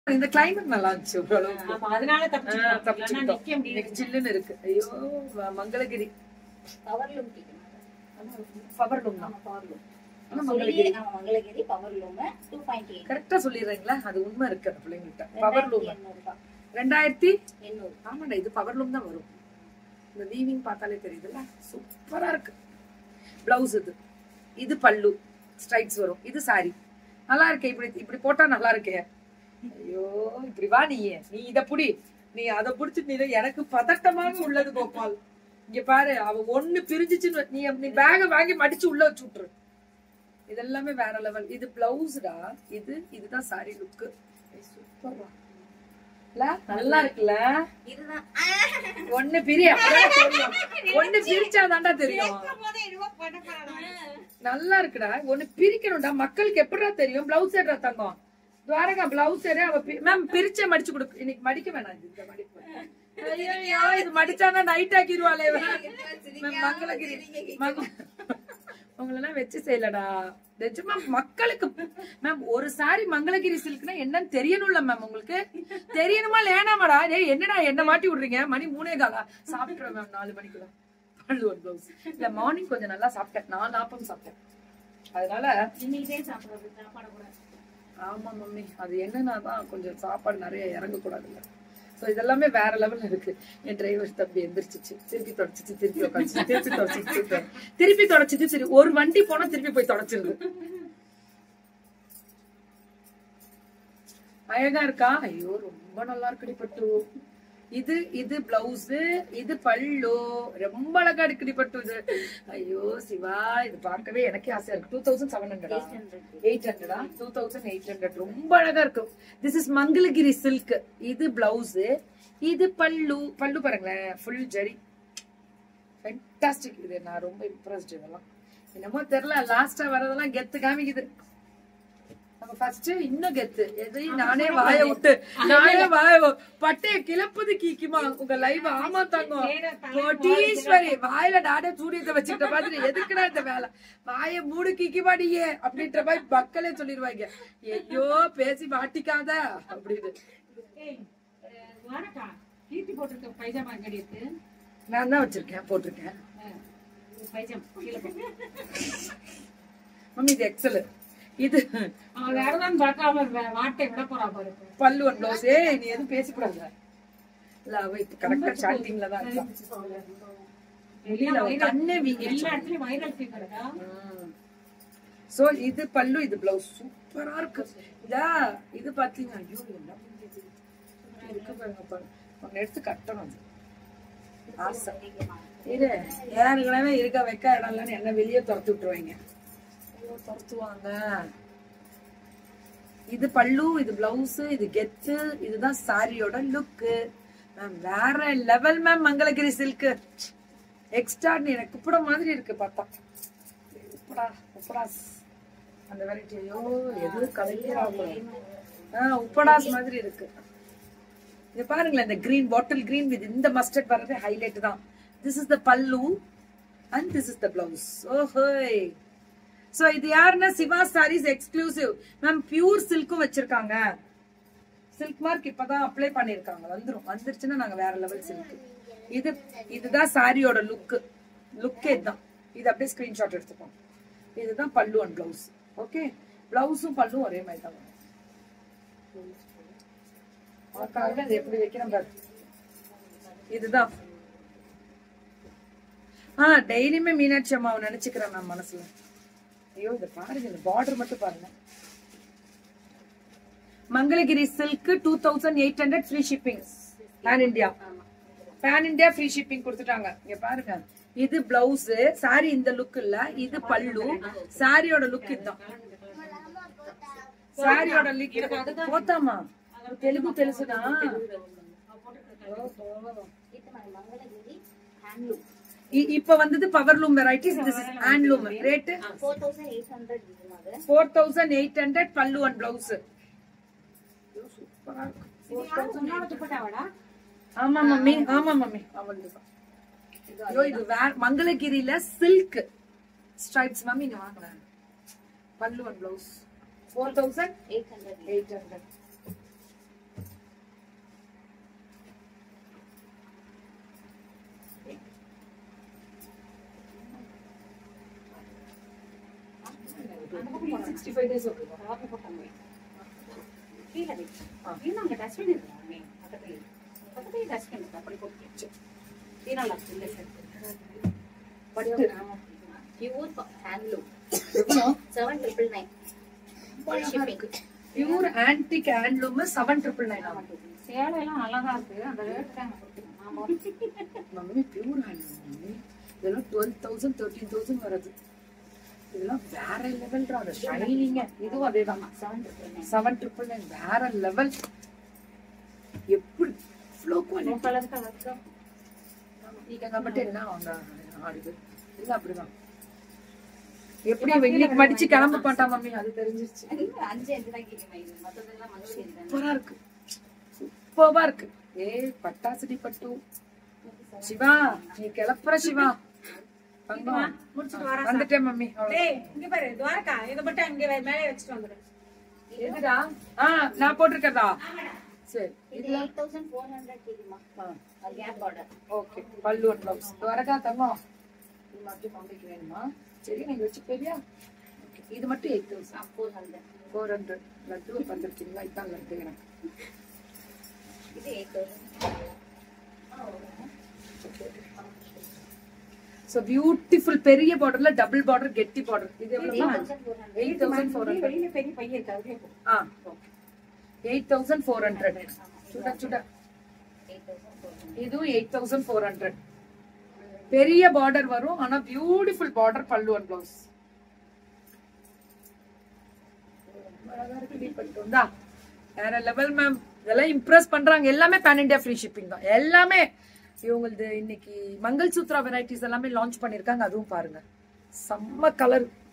இந்த கிளைமேட் நல்லா இருந்துச்சு ஓரளவுக்கு அப்ப அதனால ஆ, தப்பிச்சுக்கிட்டோம். இல்லைன்னா தப்பிச்சுக்கிட்டோம். நிக்க முடியாது. இன்னைக்கு சில்லுன்னு இருக்கு ஐயோ ம- மங்களகிரி பவர் லூம் கேட்கணும் பவர் ரூம் தான் ஆமா பவர் லூம் ஆனா மங்களகிரி ஆமா Mangalagiri power loom two point eight கரெக்டா சொல்லிடுறீங்களா அது உண்மை இருக்கு அந்த பிள்ளைங்கள்ட்ட பவர் ரூம் எண்ணூறு ரூபாய் ரெண்டாயிரத்தி எண்ணூறு ஆமாண்டா இது பவர் லூம் தான் வரும் இந்த வீவிங் பார்த்தாலே தெரியுதுல்ல சூப்பரா இருக்கு பிளவுஸ் இது இது பல்லு ஸ்ட்ரைட்ஸ் வரும் இது சாரி நல்லா இருக்கே இப்படி இப்படி போட்டா நல்லா இருக்கே ஐயோ இப்படி வா நீ நீ இத புடி நீ அத புடிச்சிட்டு நீ இதை- எனக்கு பதட்டமாக உள்ளது கோபால் இங்க பாரு அவ ஒண்ணு பிரிஞ்சுச்சுன்னு நீ நீ பேக வாங்கி மடிச்சு உள்ள வச்சு விட்டுரு இதெல்லாமே வேற லெவல் இது பிளவுஸ்டா இது இதுதான் சாரி லுக்கு சூப்பர்ரா நல்லா இருக்குல்ல இதுதான் ஒண்ணு பிரிய அப்பதான் தெரியும் ஒண்ணு பிரிச்சாதான்டா தெரியும் நல்லா இருக்குடா ஒண்ணு பிரிக்கணும்டா மக்களுக்கு எப்படிடா தெரியும் பிளவுஸ் எடுறா தங்கம் துவாரகா பிளவுஸ் எடு அவ மேம் பிரிச்சே மடிச்சு கொடுக்கு இன்னைக்கு மடிக்க வேணாம் இது, இந்த மடிப்பு ஐயோ இது மடிச்சானா நைட் ஆக்கிடுவாளே மேம் மங்களகிரி மங்க- உங்களெல்லாம் வச்சு செய்யலடா நிஜமா மக்களுக்கு மேம் ஒரு சாரி மங்களகிரி சில்க்னா என்னன்னு தெரியணும்ல மேம் உங்களுக்கு தெரியணுமா லேனாமாடா டேய் என்னடா என்ன மாட்டி விடுறீங்க மணி மூணே காலா சாப்பிட்டுருவேன் மேம் நாலு மணிக்குள்ள பல்லு ஒரு பிளவுஸ் இல்ல மார்னிங் கொஞ்சம் நல்லா சாப்பிட்டேன் நாலு ஆப்பம் சாப்பிட்டேன் அதனால இன்னைக்கே சாப்பிடுறது சாப்பாடு கூட ஆமா மம்மி அது என்னன்னா தான் கொஞ்சம் சாப்பாடு நிறைய இறங்க கூடாதுல்ல சோ இதெல்லாமே வேற லெவல்ல இருக்கு என் டிரைவர் தம்பி எந்திரிச்சிச்சு திருப்பி தொடச்சிச்சு திருப்பி உட்காந்துச்சு திருப்பி தொடச்சிச்சு திருப்பி திருப்பி தொடச்சிச்சு சரி ஒரு வண்டி போனா திருப்பி போய் தொடச்சிருது அழகா இருக்கா ஐயோ ரொம்ப நல்லா இருக்குடி பட்டு இது இது பிளவுஸ் இது பல்லு ரொம்ப அழகா இருக்குடி பட்டு இது ஐயோ சிவா இது பார்க்கவே எனக்கே ஆசையா இருக்கு டூ தௌசண்ட் செவன் ஹண்ட்ரடா எயிட் ஹண்ட்ரடா டூ தௌசண்ட் எயிட் ஹண்ட்ரட் ரொம்ப அழகா இருக்கும் திஸ் இஸ் மங்களகிரி சில்க் இது பிளவுஸ் இது பல்லு பல்லு பாருங்களேன் ஃபுல் ஜரி ஃபென்டாஸ்டிக் இது நான் ரொம்ப இம்ப்ரெஸ்ட் இதெல்லாம் என்னமோ தெரியல லாஸ்டா வரதெல்லாம் கெத்து காமிக்குது நம்ம ஃபர்ஸ்ட் இன்னும் கெத்து எதையும் நானே வாய விட்டு நானே வாய பட்டைய கிளப்புது கீக்குமா உங்க லைவ் ஆமா தங்கம் கோட்டீஸ்வரி வாயில நானே சூரியத்தை வச்சுக்கிட்ட மாதிரி எதுக்குடா இந்த வேலை வாய மூடு கிக்கிமா நீயே அப்படின்ற மாதிரி மக்களே சொல்லிடுவாங்க ஐயோ பேசி மாட்டிக்காத அப்படின்னு ஏய், அஹ், வாடக்கா கீர்த்தி போட்டிருக்க பைஜாமா எங்கடி இருக்கு நான் தான் வச்சிருக்கேன் போட்டிருக்கேன் அஹ், இது பைஜாமா கீழே போட்டு. மம்மி இது எக்ஸல் இது அவன் வேறதான் பார்க்காம வே- வாட்டை விட போறா பாரு இப்ப. பல்லு ஒன் ப்ளவுஸ் ஏ நீ எதுவும் பேசக்கூடாது இல்ல அவ இப்ப கரெக்டா ஸ்டார்டிங்ல தான் இருக்கா வெளியில அவ கண்ணே வீங்கிடுச்சு எல்லா இடத்துலயும் வைரல் ஃபீவர்டா சோ இது பல்லு இது பிளவுஸ் சூப்பரா இருக்கு இதா இது பாத்தீங்க ஐயோ என்ன பண்றது? இருக்கு பாருங்க பாருங்க ஒன்னு எடுத்து கட்டணும் அது. ஆசை இரு ஏற்கனவே இருக்க வைக்க இடம் இல்லைன்னு என்ன வெளியே துரத்து விட்டுருவாங்க ஐயோ துரத்துவாங்க இது பல்லு இது பிளவுஸ் இது கெத்து இதுதான் சாரியோட லுக்கு மேம் வேற level ma'am Mangalagiri silk extra எனக்கு குப்பிட மாதிரி இருக்கு பார்த்தா உப்படா உப்படாஸ் அந்த வெரைட்டி ஐயோ எது கலைக்கிறாங்க ஆஹ் உப்படாஸ் மாதிரி இருக்கு இது பாருங்களேன் இந்த கிரீன் பாட்டில் கிரீன் வித் இந்த மஸ்டர்ட் வர்றது ஹைலைட் தான் this is the pallu and this is the blouse ஓஹோய் சோ இது யாருன்னா Siva sarees exclusive ma'am pure சில்க்கும் வச்சிருக்காங்க சில்க் மார்க் இப்பதான் அப்ளை பண்ணிருக்காங்க வந்துரும் வந்துருச்சுன்னா நாங்க வேற லெவல் சில்க் இது இதுதான் சாரியோட லுக் லுக்கே இதுதான் இது அப்படியே ஸ்கிரீன்ஷாட் எடுத்துப்போம் இதுதான் பல்லு அண்ட் பிளவுஸ் ஓகே பிளவுஸும் பல்லும் ஒரே மாதிரி தான் வரும் உனக்காக இது எப்படி வைக்கிறேன் பாரு இதுதான் ஆ டெய்லியுமே மீனாட்சி அம்மாவை நினைச்சுக்கிறேன் மேம் மனசுல ஐயோ இத பாருங்க இந்த பார்டர் மட்டும் பாருங்க Mangalagiri silk two thousand eight hundred free shipping pan India pan India free shipping கொடுத்துட்டாங்க இங்க பாருங்க இது பிளவுஸ் சாரி இந்த லுக் இல்ல இது பல்லு சாரியோட லுக் இதுதான் சாரியோட லுக் போத்தாமா தெலுங்கு తెలుసునా இது மங்களகிரி ஹேண்ட்லூம் இ- இப்ப வந்தது power loom varieties this is handloom rate four thousand eight hundred இதுமாதிரி four thousand eight hundred pallu and blouse உன்னோட துப்பட்டாவாடா ஆமா மம்மி ஆமா மம்மி அவளுக்கு ஐயோ இது வேற மங்களகிரியில சில்க் ஸ்ட்ரைப்ஸ் மம்மி இங்க வாங்கினேன் pallu and blouse four thousand eight hundred eight hundred அந்த பக்கம் போங்க. சிக்ஸ்டி ஃபைவ் டேஸ் வருது அந்த பக்கம் போய். கீழே வை. இன்னும் அங்க dustbin இருக்கு மாமி, பக்கத்துலயே. பக்கத்துலயே dustbin இருக்கு, அப்படி போட்டு. ஈரம் லக்ஸ் இந்த side. பட்டு பியூர் ஹேண்ட்லூம் எவ்வளோ seven triple nine shipping pure antique handloom seven triple nine சேலை எல்லாம் அழகா இருக்கு அந்த ரேட் தான் எனக்கு பிடிக்கும். ஆமா. மம்மி பியூர் ஹேண்ட்லூம் மம்மி இதெல்லாம் டுவெல் தௌசண்ட் தேர்ட்டீன் தௌசண்ட் வருது இதெல்லாம் வேற லெவல்ரா அந்த ஷைனிங்க இதுவும் அதே தான் seven triple nine seven triple nine வேற லெவல் எப்படி இவ்வளோ குவாலிட்டி உன் கலருக்கு அழகா. நீங்க மட்டும் என்ன அவங்க ஆடுது இல்ல அப்படிதான் எப்படி வெள்ளிக்கு மடிச்சு கிளம்ப மாட்டா மம்மி அது தெரிஞ்சிருச்சு அஞ்சு அஞ்சு தான் கேட்குமா இது மற்றதெல்லாம் மகளிர் தானே சூப்பரா இருக்கு சூப்பரா இருக்கு ஏ பட்டாசுடி பட்டு சிவா நீ கிளப்புற சிவா தங்கம். முடிச்சிட்டு வரேன் வந்துட்டேன் மம்மி அவ்வளவுதான். டேய் இங்க பாரு துவாரகா இத மட்டும் அங்க வை, மேலே வச்சுட்டு வந்துடு எதுடா ஆ நான் போட்டிருக்கதா சரி இது எயிட் தௌசண்ட் ஃபோர் ஹண்ட்ரட் கேட்குமா கேப் பார்டர் ஓகே பல்லு ஒன் பிளவுஸ் வரகா தங்கம் இது மட்டும் மம்மிக்கு வேணுமா சரி நீங்க வச்சு போறியா Okay. இது மட்டும் eight thousand four hundred four hundred லட்டு வந்துருக்கீங்களா இதான் லட்டு எனக்கு இது எயிட் தௌசண்ட் ஸோ பியூட்டிஃபுல் பெரிய பார்டர்ல டபுள் பார்டர் கெட்டி பார்டர் இது எவ்வளவு eight thousand four hundred eight thousand four hundred வெளியில பெரிய பையன் இருக்கு அதுலயே போ ஆ okay eight thousand four hundred சுட சுட எயிட் தௌசண்ட் ஃபோர் ஹண்ட்ரட் இதுவும் எயிட் தௌசண்ட் ஃபோர் ஹண்ட்ரட் பெரிய பார்டர் வரும் ஆனா பியூட்டிஃபுல் பார்டர் பல்லு ஒன் பிளவுஸ் வேற லெவல் மேம் இதெல்லாம் இம்ப்ரெஸ் பண்றாங்க எல்லாமே பேன் இண்டியா ஃப்ரீ ஷிப்பிங் தான் எல்லாமே இவங்களது இன்னைக்கு மங்கள் சூத்ரா வெரைட்டிஸ் எல்லாமே லான்ச் பண்ணிருக்காங்க அதுவும் பாருங்க செம்ம கலர்